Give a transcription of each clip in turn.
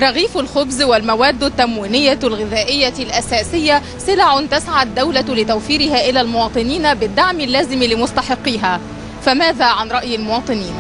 رغيف الخبز والمواد التموينية الغذائية الأساسية سلع تسعى الدولة لتوفيرها إلى المواطنين بالدعم اللازم لمستحقيها فماذا عن رأي المواطنين؟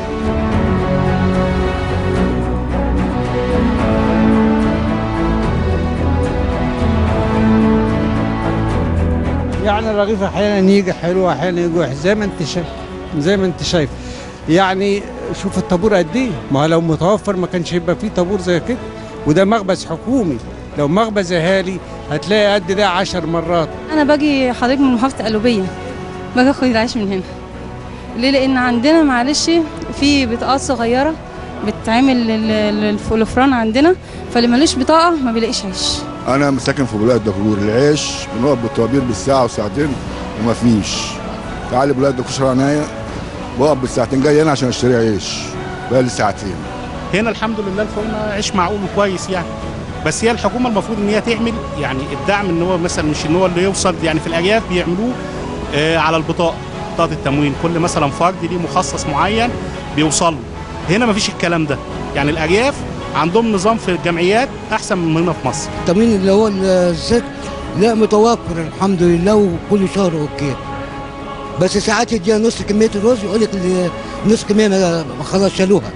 يعني الرغيف احيانا يجي حلو احيانا يجي وحش زي ما انت شايف زي ما انت شايف يعني شوف الطابور قد ايه ما هو لو متوفر ما كانش يبقى فيه طابور زي كده وده مخبز حكومي لو مخبز اهالي هتلاقي قد ده عشر مرات انا باجي حضرتك من محافظه قلوبيه باجي اخد العيش من هنا ليه لان عندنا معلش في بطاقات صغيره بتتعمل للفران عندنا فاللي ملوش بطاقه ما بيلاقيش عيش انا ساكن في بلاد دكرور العيش بنقف بالطوابير بالساعه وساعتين وما فيش تعالي بلاد دكرور شارع عناية بقف بالساعتين جاي هنا عشان اشتري عيش بقى لي ساعتين هنا الحمد لله الفرن عيش معقول وكويس يعني بس هي الحكومه المفروض ان هي تعمل يعني الدعم ان هو مثلا مش ان هو اللي يوصل يعني في الارياف بيعملوه آه على البطاقه بطاقه التموين كل مثلا فرد ليه مخصص معين بيوصل له هنا مفيش الكلام ده يعني الارياف عندهم نظام في الجمعيات احسن من هنا في مصر التموين اللي هو الزيت لا متوفر الحمد لله وكل شهر اوكي بس ساعات يديها نص كميه الرز يقول لك نص كميه خلاص شالوها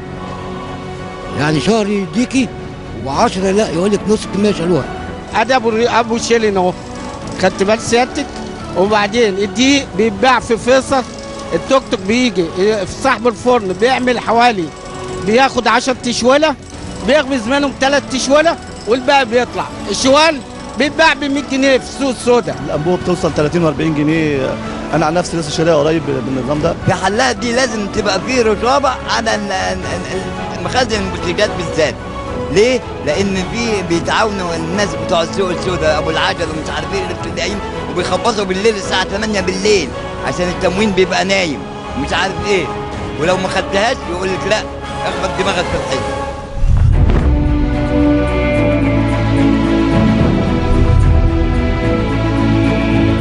يعني شهر يديكي و10 لا يقول لك نص كميه شالوها ادي ابو ابو شيلين اهو خدت بال سيادتك وبعدين الدقيق بيتباع في فيصل التوك توك بيجي صاحب الفرن بيعمل حوالي بياخد 10 تشوله بيخبز منهم ثلاث تشوله والباقي بيطلع الشوال بيتباع ب 100 جنيه في السوق السوداء الانبوبه بتوصل 30 و40 جنيه انا عن نفسي لسه شاريها قريب بالنظام ده في حلات دي لازم تبقى في رقابه على مخازن المنتجات بالذات ليه؟ لان في بيتعاونوا الناس بتوع السوق السوداء ابو العجل ومش عارفين الابتدائيين وبيخبطوا بالليل الساعه 8 بالليل عشان التموين بيبقى نايم ومش عارف ايه ولو ما خدتهاش يقول لك لا اخبط دماغك في الحيط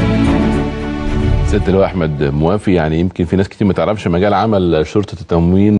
سياده اللواء احمد موافي يعني يمكن في ناس كتير ما تعرفش مجال عمل شرطه التموين